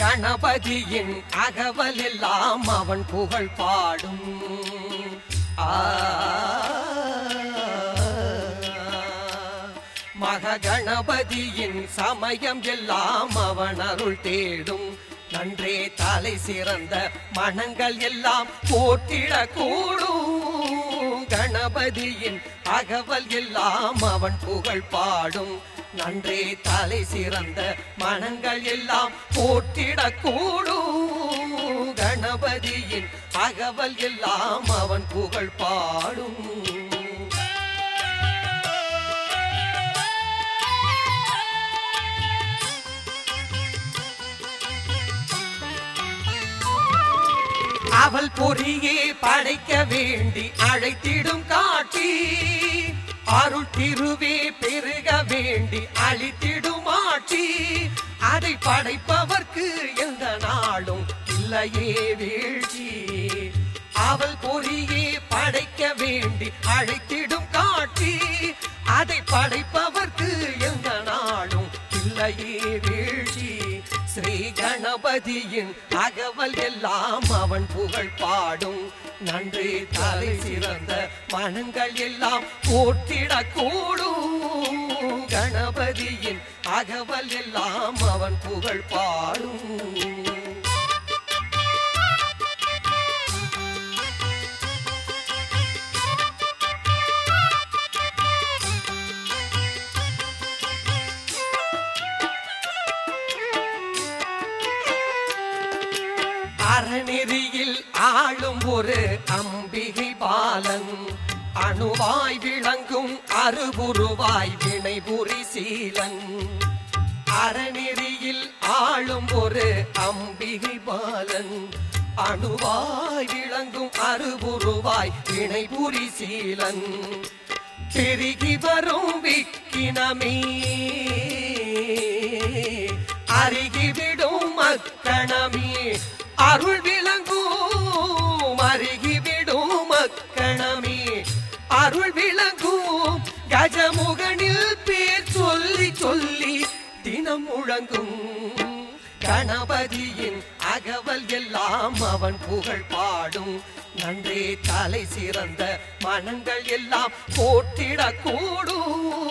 கணபதியின் அகவல் எல்லாம் அவன் புகழ் பாடும் ஆ மககணபதியின் சமயம் எல்லாம் அவன் அருள் தேடும் நன்றே தலை சிறந்த மனங்கள் எல்லாம் போற்றிட கூடும் கணபதியின் அகவல் எல்லாம் அவன் புகழ் பாடும் நன்றே தலை சிறந்த மனங்கள் எல்லாம் போற்றிட கூடும் கணபதியின் அகவல் எல்லாம் அவன் புகழ் பாடும் அவள் பொறியே படைக்க வேண்டி அழைத்திடும் காட்சி அருள் திருவே பெருக வேண்டி அழித்திடும் ஆட்சி அதை படைப்பவர்க்கு எந்த நாளும் இல்லையே வீழ்ச்சி அவள் பொறியே படைக்க வேண்டி அழைத்திடும் காட்சி அதை படைப்பவர்க்கு எந்த நாளும் இல்லையே வீழ்ச்சி ஸ்ரீ கணபதியின் அகவல் எல்லாம் அவன் புகழ் பாடும் நன்றி தலை சிறந்த மனங்கள் எல்லாம் போற்றிட கூடும் கணபதியின் அகவல் எல்லாம் அவன் புகழ் பாடும் அறநெறியில் ஆளும் ஒரு அம்பிகை பாலன் அணுவாய் விளங்கும் அருகுருவாய் வினைபுரி சீலன் அறநெறியில் ஆளும் ஒரு அம்பிகை பாலன் அணுவாய் விளங்கும் அருகுருவாய் வினைபுரி சீலன் பெருகி வரும் விக்கினமே அருகிவிடும் மக்கணமே அருள் விளங்கும் அருகிவிடும் மக்கணமே அருள் விளங்கும் கஜமுகனில் பேர் சொல்லி சொல்லி தினம் முழங்கும் கணபதியின் அகவல் எல்லாம் அவன் புகழ் பாடும் நன்றே தலை சிறந்த மனங்கள் எல்லாம் போற்றிட கூடும்